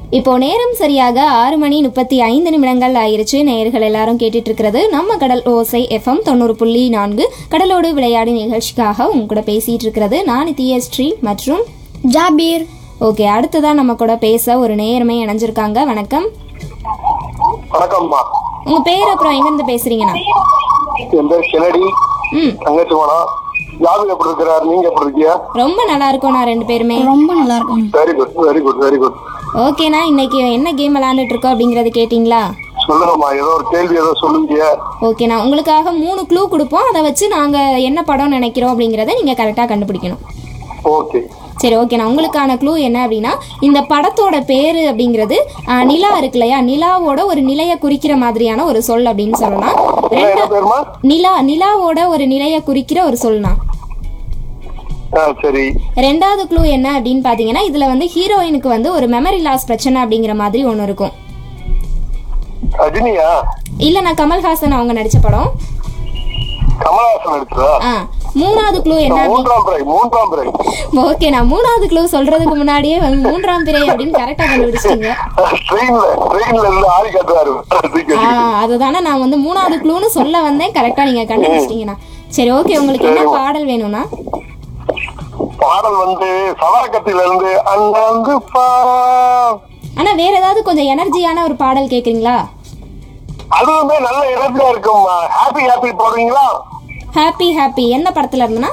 இப்போ நேரம் சரியாக ஆறு மணி முப்பத்தி ஐந்து நிமிடங்கள் ஆயிருச்சு நேயர்கள் எல்லாரும் கேட்டுட்டு இருக்கிறது நம்ம கடல் ஓசை எஃப்எம் தொண்ணூறு புள்ளி நான்கு கடலோடு விளையாடி நிகழ்ச்சிக்காக உங்க கூட பேசிட்டு இருக்கிறது நான் தியஸ்ரீ மற்றும் ஜாபீர் ஓகே அடுத்ததா நம்ம கூட பேச ஒரு நேயருமே இணைஞ்சிருக்காங்க வணக்கம் வணக்கம்மா உங்க பேர் அப்புறம் எங்கிருந்து பேசுறீங்கண்ணா என் பேர் கெனடி ம் தங்கச்சி மனம் ஜாபீர் எப்படி இருக்கிறார் நீங்க எப்படி இருக்கீங்க ரொம்ப நல்லா இருக்கோம் நான் ரெண்டு பேருமே ரொம்ப நல்லா இருக்கும் very good very good very good ஓகேண்ணா இன்னைக்கு என்ன கேம் விளையாண்டுட்டு இருக்கோம் அப்படிங்கறது கேட்டிங்களா சொல்லுங்கம்மா ஏதோ ஒரு கேள்வி ஏதோ சொல்லுங்க ஓகேண்ணா உங்களுக்காக மூணு க்ளூ கொடுப்போம் அதை வச்சு நாங்கள் என்ன படம் நினைக்கிறோம் அப்படிங்கிறத நீங்கள் கரெக்டாக கண்டுபிடிக்கணும் ஓகே சரி ஓகேண்ணா உங்களுக்கான க்ளூ என்ன அப்படின்னா இந்த படத்தோட பேர் அப்படிங்கிறது ஆ, நிலா இருக்கு இல்லையா நிலாவோட ஒரு நிலையை குறிக்கிற மாதிரியான ஒரு சொல் அப்படின்னு சொல்லலாம் என்ன என்ன பேருமா நிலா நிலாவோட ஒரு நிலையை குறிக்கிற ஒரு சொல்னா ஆ சரி ரெண்டாவது க்ளூ என்ன அப்படின்னு பார்த்தீங்கன்னா இதில் வந்து ஹீரோயினுக்கு வந்து ஒரு மெமரி லாஸ் பிரச்சனை அப்படிங்கிற மாதிரி ஒன்று இருக்கும் ரஜினியா இல்லை நான் கமல்ஹாசன் அவங்க நடித்த படம் கமலஹாசன் நடிச்சதா ஆ மூணாவது க்ளூ என்ன அப்படி- மூன்றாம் பிறை மூன்றாம் பிறை ஓகே நான் மூணாவது க்ளூ சொல்றதுக்கு முன்னாடியே வந்து மூன்றாம் பிறை அப்படின்னு கரெக்டா கண்டுபிடிச்சிட்டீங்க ட்ரெயின்ல ட்ரெயின்ல இருந்து ஆடி காட்டுறாரு தூக்கி ஆ அதுதானே நான் வந்து மூணாவது க்ளூன்னு சொல்ல வந்தேன் கரெக்டா நீங்க கண்டுபிடிச்சிட்டீங்கண்ணா சரி ஓகே உங்களுக்கு என்ன பாடல் வேணும்னா பாடல் வந்து சவரக்கத்தில இருந்து அண்ணாந்து பா ஆனா வேற ஏதாவது கொஞ்சம் எனர்ஜியான ஒரு பாடல் கேக்குறீங்களா அதுவுமே நல்ல இடத்துல இருக்கும்மா ஹாப்பி ஹாப்பி போடுறீங்களா ஹாப்பி ஹாப்பி எந்த படத்துல இருந்துன்னா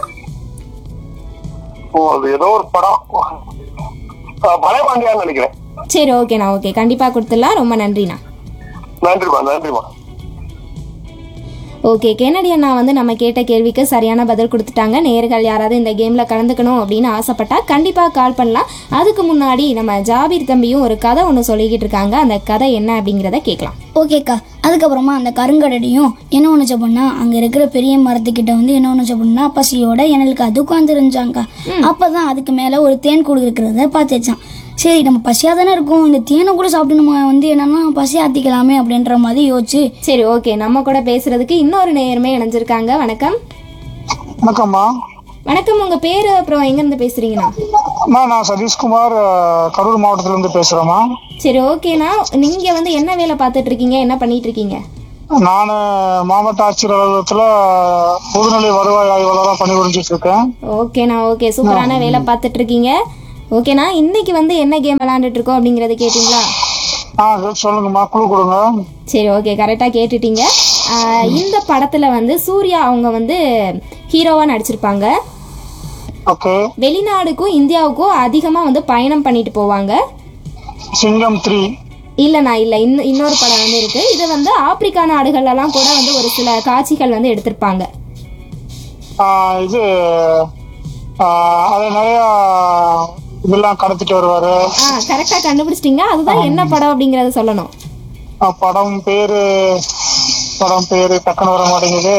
ஓ அது ஏதோ ஒரு படம் ஆ, பழைய பாண்டியான்னு நினைக்கிறேன் சரி ஓகேண்ணா ஓகே கண்டிப்பா கொடுத்துடலாம் ரொம்ப நன்றிண்ணா நன்றிமா நன்றிமா ஓகே கெனடி அண்ணா வந்து நம்ம கேட்ட கேள்விக்கு சரியான பதில் கொடுத்துட்டாங்க நேர்கள் யாராவது இந்த கேம்ல கலந்துக்கணும் அப்படின்னு ஆசைப்பட்டா கண்டிப்பா கால் பண்ணலாம் அதுக்கு முன்னாடி நம்ம ஜாபீர் தம்பியும் ஒரு கதை ஒன்று சொல்லிக்கிட்டு இருக்காங்க அந்த கதை என்ன அப்படிங்கிறத கேட்கலாம் ஓகேக்கா அதுக்கப்புறமா அந்த கருங்கடடியும் என்ன ஒன்று அப்படின்னா அங்கே இருக்கிற பெரிய மரத்துக்கிட்ட வந்து என்ன ஒன்று அப்படின்னா பசியோட எனலுக்கு அது உட்காந்துருந்துச்சாங்க்கா அப்போ தான் அதுக்கு மேலே ஒரு தேன் கூடு இருக்கிறத பார்த்து வச்சான் சரி நம்ம பசியாக தானே இருக்கும் இந்த தேனை கூட சாப்பிட்டு நம்ம வந்து என்னன்னா பசி ஆத்திக்கலாமே அப்படின்ற மாதிரி யோசிச்சு சரி ஓகே நம்ம கூட பேசுறதுக்கு இன்னொரு நேயருமே இணைஞ்சிருக்காங்க வணக்கம் வணக்கம்மா வணக்கம் உங்க பேரு அப்புறம் எங்க இருந்து பேசுறீங்கண்ணா அம்மா நான் சதீஷ்குமார் அஹ், கரூர் மாவட்டத்திலிருந்து பேசுகிறேம்மா சரி ஓகேண்ணா நீங்க வந்து என்ன வேலை பார்த்துட்டு இருக்கீங்க என்ன பண்ணிட்டு இருக்கீங்க நான் மாவட்ட ஆட்சியர் அலுவலகத்தில் பொதுநிலை வருவாய் ஆய்வாளராக பணிபுரிஞ்சிட்டு இருக்கேன் ஓகேண்ணா ஓகே சூப்பரான வேலை பார்த்துட்டு இருக்கீங்க ஓகேண்ணா இன்னைக்கு வந்து என்ன கேம் விளையாண்டுட்டு இருக்கோம் அப்படிங்கறத கேட்டிங்களா ஆ சொல்லுங்கம்மா குழு கொடுங்க சரி ஓகே கரெக்டாக கேட்டுட்டீங்க ஆஹ் இந்த படத்தில் வந்து சூர்யா அவங்க வந்து ஹீரோவாக நடிச்சிருப்பாங்க ஓகே வெளிநாடுக்கும் இந்தியாவுக்கும் அதிகமாக வந்து பயணம் பண்ணிட்டு போவாங்க சிங்கம் த்ரீ இல்லைண்ணா இல்லை இன்னும் இன்னொரு படம் வந்து இருக்கு இது வந்து ஆப்பிரிக்கா நாடுகள்லாம் கூட வந்து ஒரு சில காட்சிகள் வந்து எடுத்திருப்பாங்க இது ஆஹ், அது நிறையா இதெல்லாம் கடத்திட்டு வருவார் ஆ கரெக்டாக கண்டுபிடிச்சிட்டிங்க அதுதான் என்ன படம் அப்படிங்கறத சொல்லணும் படம் பேரு படம் பேரு டக்குன்னு வர மாட்டேங்குது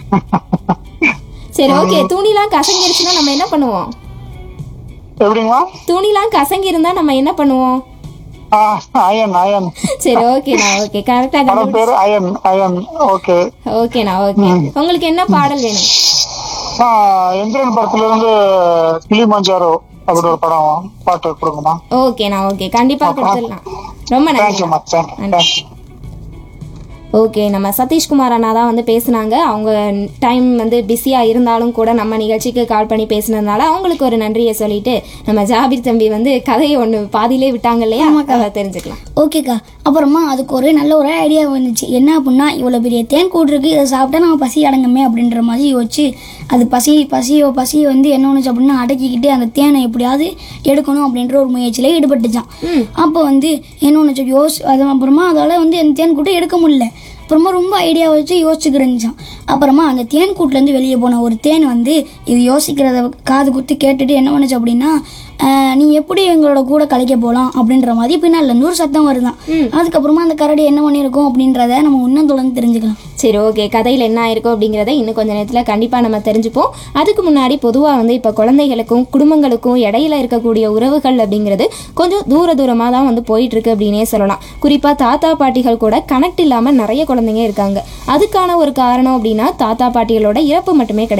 சரி ஓகே துணிலாம் கசங்கிருச்சுன்னா நம்ம என்ன பண்ணுவோம் எப்படிங்களா துணிலாம் கசங்கி இருந்தா நம்ம என்ன பண்ணுவோம் ஆ, அயன் அயன் சரி ஓகேண்ணா ஓகே கரெக்டாக படம் கண்டுபிடிச்சி பேரு அயன் அயன் ஓகே ஓகேண்ணா ஓகே உங்களுக்கு என்ன பாடல் வேணும் நான் எந்திரன் படத்துல இருந்து கிளிமஞ்சாரோ அப்படி ஒரு படம் பாட்டு கொடுங்கம்மா ஓகேண்ணா ஓகே கண்டிப்பா கொடுத்துடலாம் ரொம்ப நன்றி தேங்க்யூம்மா தேங்க்யூ நன்றி ஓகே நம்ம சதீஷ்குமார் அண்ணா தான் வந்து பேசுனாங்க அவங்க டைம் வந்து பிஸியாக இருந்தாலும் கூட நம்ம நிகழ்ச்சிக்கு கால் பண்ணி பேசுனதுனால அவங்களுக்கு ஒரு நன்றியை சொல்லிட்டு நம்ம ஜாபீர் தம்பி வந்து கதையை ஒன்று பாதியிலே விட்டாங்க இல்லையா அதை தெரிஞ்சுக்கலாம் ஓகேக்கா அப்புறமா அதுக்கு ஒரு நல்ல ஒரு ஐடியா வந்துச்சு என்ன அப்படின்னா இவ்வளோ பெரிய தேன் கூடு இருக்கு இதை சாப்பிட்டா நம்ம பசி அடங்குமே அப்படின்ற மாதிரி யோசிச்சு அது பசி பசியோ பசி வந்து என்ன ஒன்று அப்படின்னா அடக்கிக்கிட்டு அந்த தேனை எப்படியாவது எடுக்கணும் அப்படின்ற ஒரு முயற்சியில் ஈடுபட்டுச்சான் அப்போ வந்து என்ன ஒன்று யோசி அது அப்புறமா அதால் வந்து அந்த தேன் கூட்டை எடுக்க முடியல அப்புறமா ரொம்ப ஐடியா வச்சு யோசிச்சுக்கிட்டு இருந்துச்சான் அப்புறமா அந்த தேன் கூட்டிலேருந்து வெளியே போன ஒரு தேன் வந்து இது யோசிக்கிறத காது குத்து கேட்டுட்டு என்ன பண்ணுச்சு அப்படின்னா ஆஹ், நீ எப்படி எங்களோட கூட கலைக்க போகலாம் அப்படின்ற மாதிரி பின்னால இருந்து ஒரு சத்தம் வருதான் அதுக்கப்புறமா அந்த கரடி என்ன பண்ணியிருக்கோம் அப்படின்றத நம்ம இன்னும் தொடர்ந்து தெரிஞ்சுக்கலாம் சரி ஓகே கதையில் என்ன ஆயிருக்கும் அப்படிங்கிறத இன்னும் கொஞ்ச நேரத்தில் கண்டிப்பாக நம்ம தெரிஞ்சுப்போம் அதுக்கு முன்னாடி பொதுவாக வந்து இப்போ குழந்தைகளுக்கும் குடும்பங்களுக்கும் இடையில இருக்கக்கூடிய உறவுகள் அப்படிங்கிறது கொஞ்சம் தூர தூரமாக தான் வந்து போயிட்டு இருக்கு அப்படின்னே சொல்லலாம் குறிப்பாக தாத்தா பாட்டிகள் கூட கனெக்ட் இல்லாமல் நிறைய குழந்தைங்க இருக்காங்க அதுக்கான ஒரு காரணம் அப்படின்னா தாத்தா பாட்டிகளோட இறப்பு மட்டுமே கிடையாது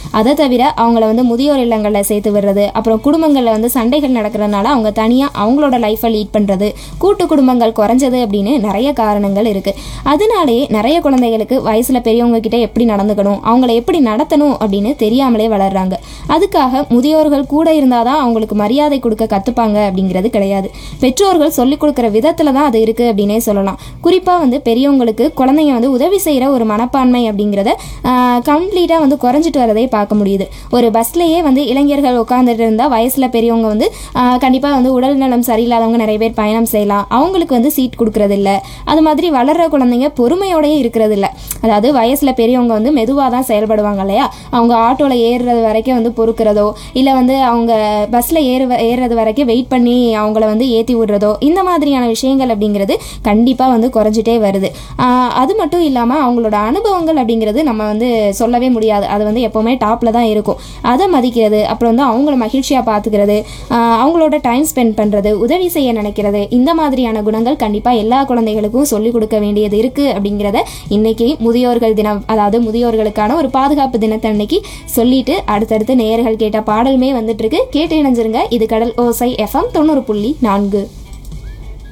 அதை தவிர அவங்கள வந்து முதியோர் இல்லங்களில் சேர்த்து விடுறது அப்புறம் குடும்பங்களில் வந்து சண்டைகள் நடக்கிறதுனால அவங்க தனியாக அவங்களோட லைஃப்பை லீட் பண்ணுறது கூட்டு குடும்பங்கள் குறைஞ்சது அப்படின்னு நிறைய காரணங்கள் இருக்குது அதனாலேயே நிறைய குழந்தைகளுக்கு வயசில் பெரியவங்க கிட்ட எப்படி நடந்துக்கணும் அவங்கள எப்படி நடத்தணும் அப்படின்னு தெரியாமலே வளர்றாங்க அதுக்காக முதியோர்கள் கூட இருந்தால் தான் அவங்களுக்கு மரியாதை கொடுக்க கற்றுப்பாங்க அப்படிங்கிறது கிடையாது பெற்றோர்கள் சொல்லிக் கொடுக்குற விதத்தில் தான் அது இருக்குது அப்படின்னே சொல்லலாம் குறிப்பாக வந்து பெரியவங்களுக்கு குழந்தைங்க வந்து உதவி செய்கிற ஒரு மனப்பான்மை அப்படிங்கிறத கம்ப்ளீட்டாக வந்து குறைஞ்சிட்டு வரதை பார்க்க முடியுது ஒரு பஸ்லேயே வந்து இளைஞர்கள் உட்காந்துட்டு இருந்தால் வயசில் பெரியவங்க வந்து கண்டிப்பாக வந்து உடல் நலம் சரியில்லாதவங்க நிறைய பேர் பயணம் செய்யலாம் அவங்களுக்கு வந்து சீட் கொடுக்கறது இல்ல அது மாதிரி வளர்ற குழந்தைங்க பொறுமையோடயே இருக்கிறது இல்ல அதாவது வயசில் பெரியவங்க வந்து மெதுவாக தான் செயல்படுவாங்க இல்லையா அவங்க ஆட்டோவில் ஏறுறது வரைக்கும் வந்து பொறுக்கிறதோ இல்லை வந்து அவங்க பஸ்ஸில் ஏறு ஏறுறது வரைக்கும் வெயிட் பண்ணி அவங்கள வந்து ஏற்றி விடுறதோ இந்த மாதிரியான விஷயங்கள் அப்படிங்கிறது கண்டிப்பாக வந்து குறைஞ்சிட்டே வருது ஆஹ் அது மட்டும் இல்லாமல் அவங்களோட அனுபவங்கள் அப்படிங்கிறது நம்ம வந்து சொல்லவே முடியாது அது வந்து எப்போவுமே டாப்பில் தான் இருக்கும் அதை மதிக்கிறது அப்புறம் வந்து அவங்கள மகிழ்ச்சியாக பார்த்துக்கிறது ஆஹ் அவங்களோட டைம் ஸ்பெண்ட் பண்ணுறது உதவி செய்ய நினைக்கிறது இந்த மாதிரியான குணங்கள் கண்டிப்பாக எல்லா குழந்தைகளுக்கும் சொல்லிக் கொடுக்க வேண்டியது இருக்குது அப்படிங்கிறத இன்னைக்கு முதியோர்கள் தினம் அதாவது முதியோர்களுக்கான ஒரு பாதுகாப்பு தினத்தன்னைக்கு சொல்லிட்டு அடுத்தடுத்து நேயர்கள் கேட்ட பாடலுமே வந்துட்டு இருக்கு கேட்டு இணைஞ்சிருங்க இது கடல் ஓசை எஃப்எம் தொண்ணூறு புள்ளி நான்கு